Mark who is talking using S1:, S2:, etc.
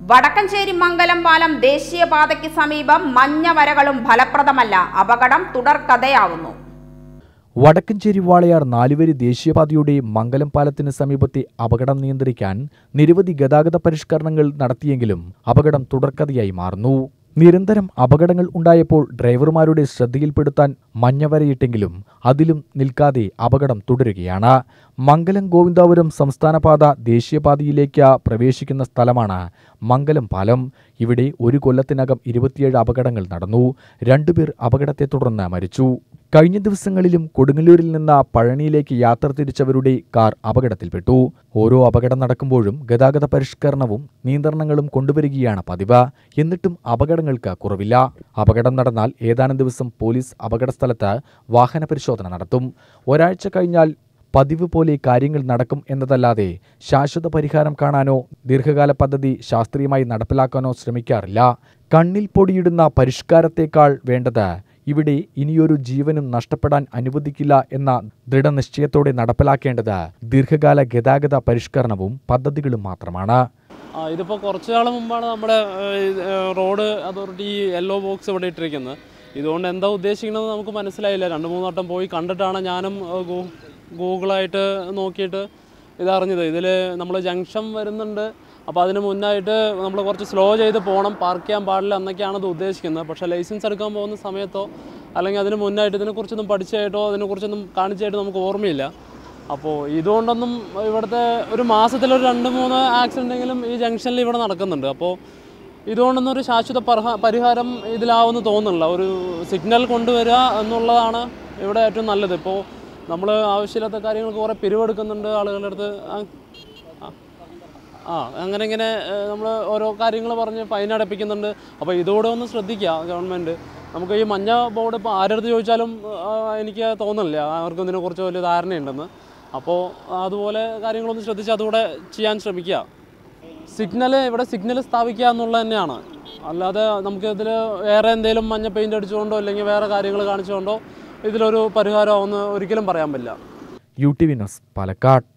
S1: വടക്കഞ്ചേരി മംഗലം പാലം ദേശീയപാതയ്ക്ക് സമീപം മഞ്ഞ വരകളും ഫലപ്രദമല്ല അപകടം തുടർക്കഥയാവുന്നു
S2: വടക്കഞ്ചേരി വാളയാർ നാലുവരി ദേശീയപാതയുടെ മംഗലം പാലത്തിന് സമീപത്തെ അപകടം നിയന്ത്രിക്കാൻ നിരവധി ഗതാഗത പരിഷ്കരണങ്ങൾ നടത്തിയെങ്കിലും അപകടം തുടർക്കഥയായി മാറുന്നു നിരന്തരം അപകടങ്ങൾ ഉണ്ടായപ്പോൾ ഡ്രൈവർമാരുടെ ശ്രദ്ധയിൽപ്പെടുത്താൻ മഞ്ഞവരയിട്ടെങ്കിലും അതിലും നിൽക്കാതെ അപകടം തുടരുകയാണ് മംഗലം ഗോവിന്ദാപുരം സംസ്ഥാനപാത ദേശീയപാതയിലേക്ക് പ്രവേശിക്കുന്ന സ്ഥലമാണ് മംഗലം പാലം ഇവിടെ ഒരു കൊല്ലത്തിനകം ഇരുപത്തിയേഴ് അപകടങ്ങൾ നടന്നു രണ്ടുപേർ അപകടത്തെ തുടർന്ന് മരിച്ചു കഴിഞ്ഞ ദിവസങ്ങളിലും കൊടുങ്ങല്ലൂരിൽ നിന്ന് പഴനിയിലേക്ക് യാത്ര തിരിച്ചവരുടെ കാർ അപകടത്തിൽപ്പെട്ടു ഓരോ അപകടം നടക്കുമ്പോഴും ഗതാഗത പരിഷ്കരണവും നിയന്ത്രണങ്ങളും കൊണ്ടുവരികയാണ് പതിവ് എന്നിട്ടും അപകടങ്ങൾക്ക് കുറവില്ല അപകടം നടന്നാൽ ഏതാനും ദിവസം പോലീസ് അപകടസ്ഥലത്ത് വാഹന പരിശോധന നടത്തും ഒരാഴ്ച കഴിഞ്ഞാൽ പതിവ് പോലെ കാര്യങ്ങൾ നടക്കും എന്നതല്ലാതെ ശാശ്വത പരിഹാരം കാണാനോ ദീർഘകാല പദ്ധതി ശാസ്ത്രീയമായി നടപ്പിലാക്കാനോ ശ്രമിക്കാറില്ല കണ്ണിൽ പൊടിയിടുന്ന പരിഷ്കാരത്തേക്കാൾ വേണ്ടത് ഇവിടെ ഇനിയൊരു ജീവനും നഷ്ടപ്പെടാൻ അനുവദിക്കില്ല എന്ന ദൃഢനിശ്ചയത്തോടെ നടപ്പിലാക്കേണ്ടത് ദീർഘകാല ഗതാഗത പരിഷ്കരണവും പദ്ധതികളും മാത്രമാണ്
S3: ആ ഇതിപ്പോൾ കുറച്ച് നാൾ മുമ്പാണ് നമ്മുടെ ഏഹ്, ഇത്, ഏഹ്, റോഡ് അതോറിറ്റി ഈ യെല്ലോ ബോക്സ് ഇവിടെ ഇട്ടിരിക്കുന്നത് ഇതുകൊണ്ട് എന്താ ഉദ്ദേശിക്കുന്നത് നമുക്ക് മനസ്സിലായില്ല രണ്ട് മൂന്ന് വട്ടം പോയി കണ്ടിട്ടാണ് ഞാനും ഏഹ്, ഗൂ- ഗൂഗിളായിട്ട് നോക്കിയിട്ട് ഇതറിഞ്ഞത് ഇതിൽ നമ്മൾ ജംഗ്ഷൻ വരുന്നുണ്ട് അപ്പോൾ അതിന് മുന്നായിട്ട് നമ്മൾ കുറച്ച് സ്ലോ ചെയ്ത് പോകണം പാർക്ക് ചെയ്യാൻ പാടില്ല എന്നൊക്കെയാണ് ഇത് ഉദ്ദേശിക്കുന്നത് പക്ഷേ ലൈസൻസ് എടുക്കാൻ പോകുന്ന സമയത്തോ അല്ലെങ്കിൽ അതിന് മുന്നായിട്ട് ഇതിനെക്കുറിച്ചൊന്നും പഠിച്ചായിട്ടോ അതിനെക്കുറിച്ചൊന്നും കാണിച്ചായിട്ടോ നമുക്ക് ഓർമ്മയില്ല അപ്പോൾ ഇതുകൊണ്ടൊന്നും ഇവിടുത്തെ ഒരു മാസത്തിൽ ഒരു രണ്ട് മൂന്ന് ആക്സിഡൻറ്റെങ്കിലും ഈ ജംഗ്ഷനിൽ ഇവിടെ നടക്കുന്നുണ്ട് അപ്പോൾ ഇതുകൊണ്ടൊന്നും ഒരു ശാശ്വത പർഹ- പരിഹാരം ഇതിലാവുമെന്ന് തോന്നുന്നില്ല ഒരു സിഗ്നൽ കൊണ്ടുവരിക എന്നുള്ളതാണ് ഇവിടെ ഏറ്റവും നല്ലത് ഇപ്പോൾ നമ്മൾ ആവശ്യമില്ലാത്ത കാര്യങ്ങൾക്ക് കുറേ പിരിവെടുക്കുന്നുണ്ട് ആളുകളുടെ അടുത്ത് ആ- ആ. ആ അങ്ങനെ ഇങ്ങനെ നമ്മൾ ഓരോ കാര്യങ്ങൾ പറഞ്ഞ് ഫൈൻ അടപ്പിക്കുന്നുണ്ട് അപ്പോൾ ഇതുകൂടെ ഒന്ന് ശ്രദ്ധിക്കുക ഗവൺമെൻറ് നമുക്ക് ഈ മഞ്ഞ ബോർഡ് ഇപ്പോൾ ആരടുത്ത് ചോദിച്ചാലും ആ, എനിക്ക് തോന്നുന്നില്ല അവർക്കും ഇതിനെക്കുറിച്ച് വലിയ ധാരണയുണ്ടെന്ന് അപ്പോൾ അതുപോലെ കാര്യങ്ങളൊന്ന് ശ്രദ്ധിച്ച് അതുകൂടെ ചെയ്യാൻ ശ്രമിക്കുക സിഗ്നൽ ഇവിടെ സിഗ്നൽ സ്ഥാപിക്കുക എന്നുള്ളത് തന്നെയാണ് അല്ലാതെ നമുക്ക് ഇതിൽ വേറെ എന്തെങ്കിലും മഞ്ഞ പെയിൻ്റ് അടിച്ചുകൊണ്ടോ അല്ലെങ്കിൽ വേറെ കാര്യങ്ങൾ കാണിച്ചുകൊണ്ടോ ഇതിലൊരു പരിഹാരമാവുമെന്ന് ഒരിക്കലും പറയാൻ പറ്റില്ല
S2: U T V news Palakkad